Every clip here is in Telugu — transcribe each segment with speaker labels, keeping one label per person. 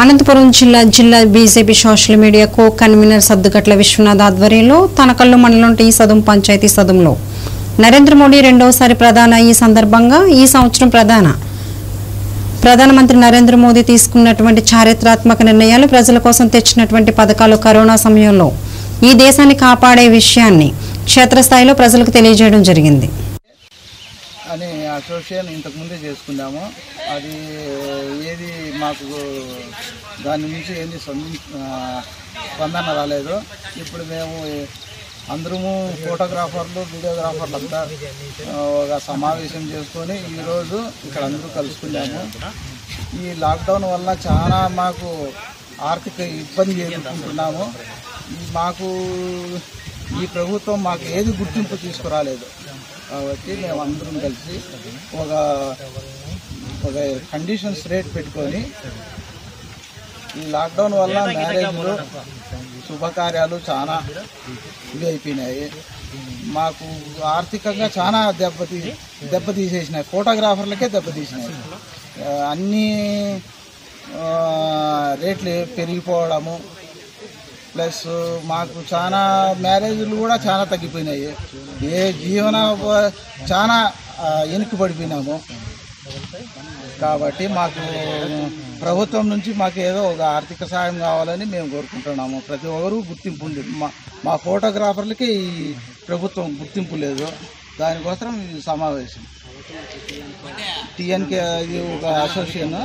Speaker 1: అనంతపురం జిల్లా జిల్లా BJP social media co convener Saddugatla Vishwanath ఆధ్వర్యంలో తనకల్లు మండలం టీ సదుం పంచాయతీ సదుంలో నరేంద్ర మోడీ రెండవసారి ప్రధాన ఈ సందర్భంగా ఈ సంవత్సరం ప్రధాన ప్రధానమంత్రి నరేంద్ర మోదీ తీసుకున్నటువంటి చారిత్రాత్మక నిర్ణయాలు ప్రజల కోసం తెచ్చినటువంటి పథకాలు కరోనా సమయంలో ఈ దేశాన్ని కాపాడే విషయాన్ని క్షేత్రస్థాయిలో ప్రజలకు తెలియజేయడం జరిగింది
Speaker 2: అని అసోసియేషన్ ఇంతకు ముందే చేసుకున్నాము అది ఏది మాకు దాని నుంచి ఏంది స్పంది ఆ, స్పందన రాలేదు ఇప్పుడు మేము అందరము ఫోటోగ్రాఫర్లు వీడియోగ్రాఫర్లు అంతా ఆ, ఒక సమావేశం చేసుకొని ఈరోజు ఇక్కడ అందరూ కలుసుకున్నాము ఈ లాక్డౌన్ వల్ల చాలా మాకు ఆర్థిక ఇబ్బంది ఎదుర్కొంటున్నాము ఈ మాకు ఈ ప్రభుత్వం మాకు ఏది గుర్తింపు తీసుకురాలేదు కాబట్టి మేము అందరం కలిసి ఒక ఒక కండిషన్స్ రేట్ పెట్టుకొని ఈ లాక్డౌన్ వల్ల మ్యారేజ్లు శుభకార్యాలు చాలా ఇది అయిపోయినాయి మాకు ఆర్థికంగా చాలా దెబ్బతీ దెబ్బతీసేసినాయి ఫోటోగ్రాఫర్లకే దెబ్బతీసినాయి ఆ, అన్ని ఆ, రేట్లు పెరిగిపోవడము ప్లస్ మాకు చాలా మ్యారేజ్లు కూడా చాలా తగ్గిపోయినాయి ఏ జీవన ఉప- చాలా ఆ, వెనక్కి పడిపోయినాము కాబట్టి మాకు ప్రభుత్వం నుంచి మాకు ఏదో ఒక ఆర్థిక సాయం కావాలని మేము కోరుకుంటున్నాము ప్రతి ఒక్కరూ గుర్తింపు ఉంది మా మా ఫోటోగ్రాఫర్లకి ఈ ప్రభుత్వం గుర్తింపు లేదు దానికోసం ఈ సమావేశం టిఎన్కే ఇది ఒక అసోసియేషన్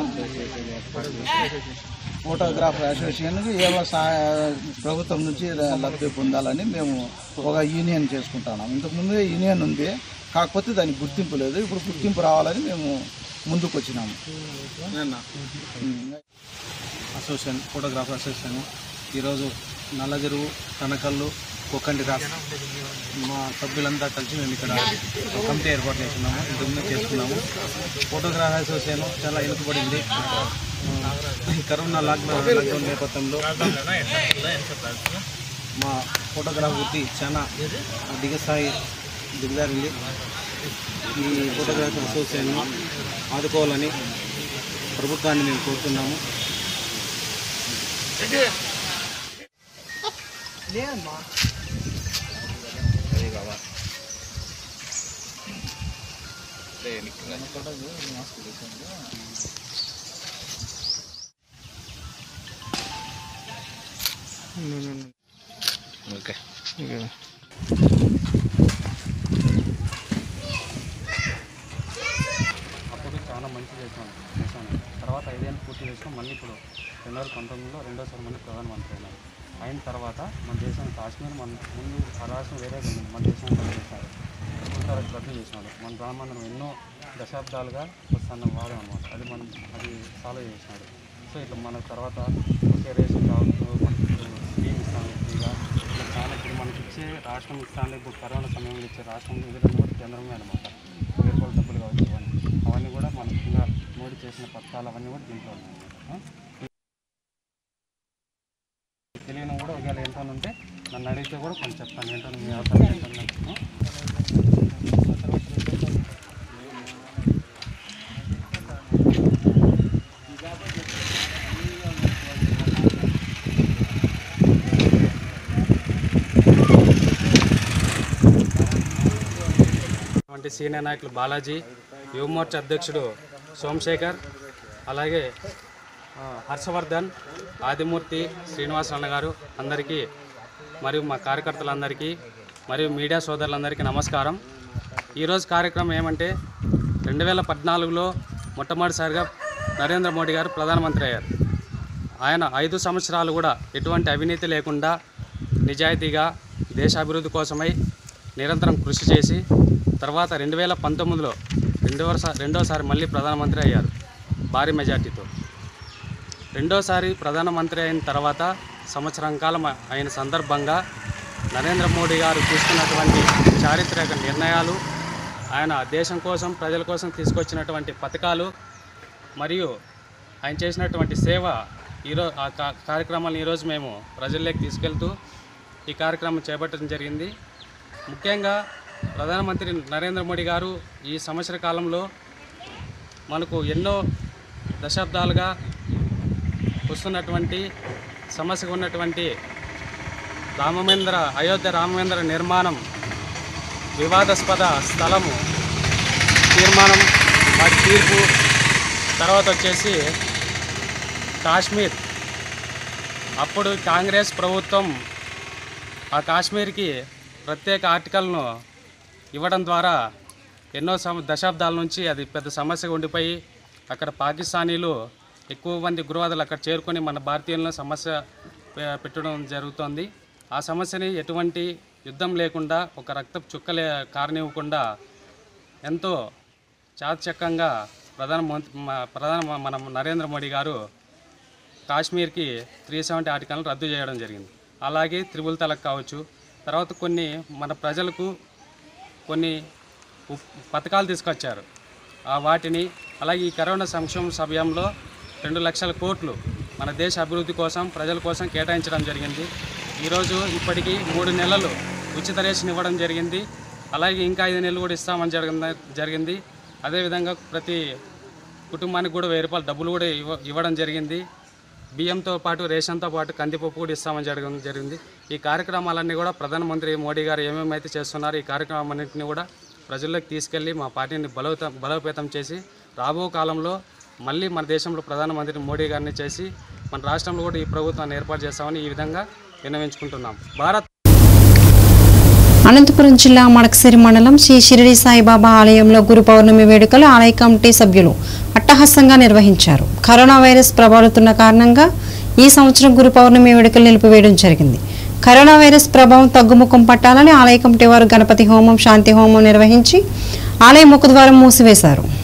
Speaker 2: ఫోటోగ్రాఫర్ అసోసియేషన్కి ఏమో సహాయ ప్రభుత్వం నుంచి లబ్ధి పొందాలని మేము ఒక యూనియన్ చేసుకుంటున్నాం ఇంతకుముందు యూనియన్ ఉంది కాకపోతే దానికి గుర్తింపు లేదు ఇప్పుడు గుర్తింపు రావాలని మేము ముందుకు వచ్చినాము
Speaker 3: అసోసియేషన్ ఫోటోగ్రాఫర్ అసోసియేషన్ ఈరోజు నల్లజెరువు తనకల్లు కొక్కండి రాస్ మా సభ్యులంతా కలిసి మేము ఇక్కడ ఒక కమిటీ ఏర్పాటు చేస్తున్నాము ఇంతకుముందు చేసుకున్నాము ఫోటోగ్రాఫర్ అసోసియేషన్ చాలా వెనుకబడింది ఈ కరోనా లాక్డౌన్ లాక్డౌన్ నేపథ్యంలో మా ఫోటోగ్రాఫ్ వృత్తి చాలా దిగస్థాయి దిగజారింది ఈ ఫోటోగ్రాఫర్ అసోసియేషన్ ఆదుకోవాలని ప్రభుత్వాన్ని మేము కోరుతున్నాము అప్పుడు చాలా మంచి చేశాను చేశాను తర్వాత ఐదేళ్ళు పూర్తి చేసాం మళ్ళీ ఇప్పుడు రెండు వేల పంతొమ్మిదిలో రెండోసారి మళ్ళీ ప్రధానమంత్రి అయినారు అయిన తర్వాత మన దేశం కాశ్మీర్ మన ముందు ఆ రాష్ట్రం వేరే ఉంది మన దేశాన్ని రద్దు చేశారు ప్రభుత్వాలకు రద్దు చేసినాడు మన రామందరం ఎన్నో దశాబ్దాలుగా వస్తున్న వాదం అనమాట అది మనం అది సాల్వ్ చేసినాడు సో ఇట్లా మన తర్వాత ఒకే రేషన్ కావచ్చు మనకి స్కీమ్ ఇస్తాను ఫ్రీగా ఇట్లా చాలా ఇప్పుడు మనకి ఇచ్చే రాష్ట్రం ఇస్తాను ఇప్పుడు కరోనా సమయంలో ఇచ్చే రాష్ట్రం విధంగా కూడా కేంద్రమే అనమాట వేరు కోట్ల డబ్బులు కావచ్చు ఇవన్నీ అవన్నీ కూడా మన ముఖ్యంగా మోడీ చేసిన పథకాలు అవన్నీ కూడా దీంట్లో ఉన్నాయి ఆ? తెలియని కూడా ఒకవేళ ఏంటో ఉంటే నన్ను అడిగితే కూడా కొంచెం చెప్తాను ఏంటో మీ అవసరం ఏంటో వంటి సీనియర్ నాయకులు బాలాజీ యువమోర్చా అధ్యక్షుడు సోమశేఖర్ అలాగే ఆ, హర్షవర్ధన్ ఆదిమూర్తి శ్రీనివాస్ అన్న గారు అందరికీ మరియు మా కార్యకర్తలందరికీ మరియు మీడియా సోదరులందరికీ నమస్కారం ఈరోజు కార్యక్రమం ఏమంటే రెండు వేల పద్నాలుగులో మొట్టమొదటిసారిగా నరేంద్ర మోడీ గారు ప్రధానమంత్రి అయ్యారు ఆయన ఐదు సంవత్సరాలు కూడా ఎటువంటి అవినీతి లేకుండా నిజాయితీగా దేశ అభివృద్ధి కోసమై నిరంతరం కృషి చేసి తర్వాత రెండు వేల పంతొమ్మిదిలో రెండవసారి రెండోసారి మళ్ళీ ప్రధానమంత్రి అయ్యారు భారీ మెజార్టీతో రెండోసారి ప్రధానమంత్రి అయిన తర్వాత సంవత్సరం కాలం అయిన సందర్భంగా నరేంద్ర మోడీ గారు తీసుకున్నటువంటి చారిత్రక నిర్ణయాలు ఆయన దేశం కోసం ప్రజల కోసం తీసుకొచ్చినటువంటి పథకాలు మరియు ఆయన చేసినటువంటి సేవ ఈరోజు ఆ కా- కార్యక్రమాలను ఈరోజు మేము ప్రజల్లోకి తీసుకెళ్తూ ఈ కార్యక్రమం చేపట్టడం జరిగింది ముఖ్యంగా ప్రధానమంత్రి నరేంద్ర మోడీ గారు ఈ సంవత్సర కాలంలో మనకు ఎన్నో దశాబ్దాలుగా వస్తున్నటువంటి సమస్యగా ఉన్నటువంటి రామమేంద్ర అయోధ్య రామమేంద్ర నిర్మాణం వివాదాస్పద స్థలము తీర్మానం వాటి తీర్పు తర్వాత వచ్చేసి కాశ్మీర్ అప్పుడు కాంగ్రెస్ ప్రభుత్వం ఆ కాశ్మీర్కి ప్రత్యేక ఆర్టికల్ను ఇవ్వడం ద్వారా ఎన్నో సమ దశాబ్దాల నుంచి అది పెద్ద సమస్యగా ఉండిపోయి అక్కడ పాకిస్తానీలు ఎక్కువ మంది గురువాదులు అక్కడ చేరుకొని మన భారతీయులను సమస్య పె- పెట్టడం జరుగుతోంది ఆ సమస్యని ఎటువంటి యుద్ధం లేకుండా ఒక రక్తపు చుక్కలే కారణివ్వకుండా ఎంతో చాకచక్యంగా ప్రధాన మంత్రి మ- ప్రధాన మ- మన నరేంద్ర మోడీ గారు కాశ్మీర్కి త్రీ సెవెంటీ ఆర్టికల్ని రద్దు చేయడం జరిగింది అలాగే త్రిబుల్ తలక్ కావచ్చు తర్వాత కొన్ని మన ప్రజలకు కొన్ని ఉప్- పథకాలు తీసుకొచ్చారు ఆ వాటిని అలాగే ఈ కరోనా సంక్షేమ సమయంలో రెండు లక్షల కోట్లు మన దేశ అభివృద్ధి కోసం ప్రజల కోసం కేటాయించడం జరిగింది ఈరోజు ఇప్పటికీ మూడు నెలలు ఉచిత రేషన్ ఇవ్వడం జరిగింది అలాగే ఇంకా ఐదు నెలలు కూడా ఇస్తామని జరిగింది జరిగింది అదేవిధంగా ప్రతి కుటుంబానికి కూడా వెయ్యి రూపాయలు డబ్బులు కూడా ఇవ్వ ఇవ్వడం జరిగింది బియ్యంతో పాటు రేషన్తో పాటు కందిపప్పు కూడా ఇస్తామని జరగడం జరిగింది ఈ కార్యక్రమాలన్నీ కూడా ప్రధానమంత్రి మోడీ గారు ఏమేమైతే చేస్తున్నారో ఈ కార్యక్రమాలన్నింటినీ కూడా ప్రజల్లోకి తీసుకెళ్లి మా పార్టీని బలోత బలోపేతం చేసి రాబో కాలంలో మళ్ళీ మన దేశంలో ప్రధానమంత్రి మోడీ గారిని చేసి మన రాష్ట్రంలో కూడా ఈ ప్రభుత్వాన్ని ఏర్పాటు చేస్తామని ఈ విధంగా విన్నవించుకుంటున్నాం భారత్
Speaker 1: అనంతపురం జిల్లా మడకసిరి మండలం శ్రీ షిరిడి సాయిబాబా ఆలయంలో గురు పౌర్ణమి వేడుకలు ఆలయ కమిటీ సభ్యులు అట్టహాసంగా నిర్వహించారు కరోనా వైరస్ ప్రబలుతున్న కారణంగా ఈ సంవత్సరం గురు పౌర్ణమి వేడుకలు నిలిపివేయడం జరిగింది కరోనా వైరస్ ప్రభావం తగ్గుముఖం పట్టాలని ఆలయ కమిటీ వారు గణపతి హోమం శాంతి హోమం నిర్వహించి ఆలయ ముఖద్వారం మూసివేశారు